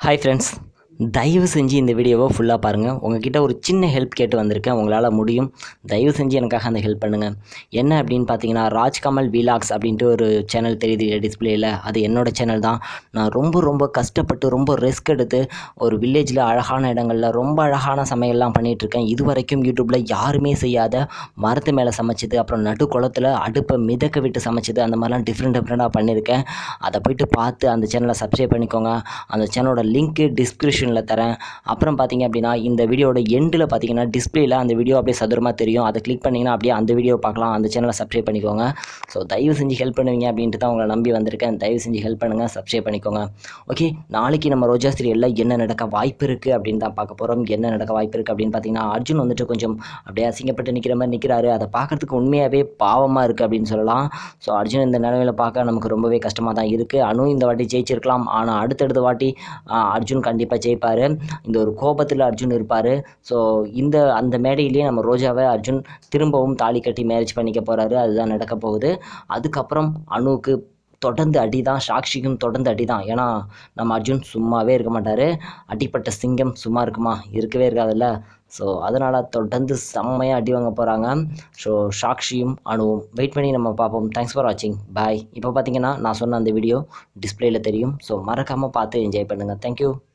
hi friends தயவு செஞ்சு இந்த வீடியோவை ஃபுல்லாக பாருங்கள் உங்ககிட்ட ஒரு சின்ன ஹெல்ப் கேட்டு வந்திருக்கேன் உங்களால் முடியும் தயவு செஞ்சு எனக்காக அந்த ஹெல்ப் பண்ணுங்கள் என்ன அப்படின்னு பார்த்தீங்கன்னா ராஜ்கமல் வீலாக்ஸ் அப்படின்ட்டு ஒரு சேனல் தெரியுது டிஸ்பிளேயில் அது என்னோடய சேனல் தான் நான் ரொம்ப ரொம்ப கஷ்டப்பட்டு ரொம்ப ரிஸ்க் எடுத்து ஒரு வில்லேஜில் அழகான இடங்களில் ரொம்ப அழகான சமையல்லாம் பண்ணிகிட்ருக்கேன் இது வரைக்கும் யூடியூப்பில் யாருமே செய்யாத மரத்து மேலே சமைச்சது அப்புறம் நடு குளத்தில் அடுப்பை மிதக்க விட்டு சமைச்சது அந்த மாதிரிலாம் டிஃப்ரெண்ட் டிஃப்ரெண்ட்டாக பண்ணியிருக்கேன் அதை போயிட்டு பார்த்து அந்த சேனலை சப்ஸ்கிரைப் பண்ணிக்கோங்க அந்த சேனலோட லிங்க்கு டிஸ்கிரிப்ஷனில் தரேன் அப்புறம் பார்த்தீங்க அப்படின்னா இந்த வீடியோட எண்டில் பார்த்தீங்கன்னா டிஸ்பிளேல அந்த வீடியோ அப்படியே சதுரமாக தெரியும் அதை கிளிக் பண்ணிங்கன்னா அப்படியே அந்த வீடியோ பார்க்கலாம் அந்த சேனலை சப்ஸ்கிரைப் பண்ணிக்கோங்க ஸோ தயவு செஞ்சு ஹெல்ப் பண்ணுவீங்க அப்படின்ட்டு தான் உங்களை நம்பி வந்திருக்கேன் தயவு செஞ்சு ஹெல்ப் பண்ணுங்கள் சப்ஸ்கிரைப் பண்ணிக்கோங்க ஓகே நாளைக்கு நம்ம ரோஜா சீரியலில் என்ன நடக்க வாய்ப்பு இருக்குது அப்படின்னு தான் பார்க்க போகிறோம் என்ன நடக்க வாய்ப்பு இருக்குது அப்படின்னு பார்த்தீங்கன்னா அர்ஜுன் வந்துட்டு கொஞ்சம் அப்படியே அசிங்கப்பட்டு நிற்கிற மாதிரி நிற்கிறாரு அதை பார்க்கறதுக்கு உண்மையாகவே பாவமாக இருக்குது அப்படின்னு சொல்லலாம் ஸோ அர்ஜுன் இந்த நிலமையில பார்க்க நமக்கு ரொம்பவே கஷ்டமாக தான் இருக்குது அனு இந்த வாட்டி ஜெயிச்சிருக்கலாம் ஆனால் அடுத்தடுத்த வாட்டி ஆ, அர்ஜுன் கண்டிப்பாக ஜெயிப்பார் இந்த ஒரு கோபத்தில் அர்ஜுன் இருப்பார் ஸோ இந்த அந்த மேடையிலேயே நம்ம ரோஜாவை அர்ஜுன் திரும்பவும் தாலி கட்டி மேரேஜ் பண்ணிக்க போகிறாரு அதுதான் நடக்க போகுது அதுக்கப்புறம் அணுவுக்கு தொடர்ந்து அடி தான் சாக்ஷிக்கும் தொடர்ந்து அடி தான் ஏன்னா நம்ம அர்ஜுன் சும்மாவே இருக்க மாட்டார் அடிப்பட்ட சிங்கம் சும்மா இருக்குமா இருக்கவே இருக்காதுல்ல ஸோ அதனால் தொடர்ந்து செம்மையாக அடி வாங்க போகிறாங்க ஸோ சாக்ஷியும் அணுவும் வெயிட் பண்ணி நம்ம பார்ப்போம் தேங்க்ஸ் ஃபார் வாட்சிங் பாய் இப்போ பார்த்தீங்கன்னா நான் சொன்ன அந்த வீடியோ டிஸ்பிளேயில் தெரியும் ஸோ மறக்காமல் பார்த்து என்ஜாய் பண்ணுங்கள் தேங்க்யூ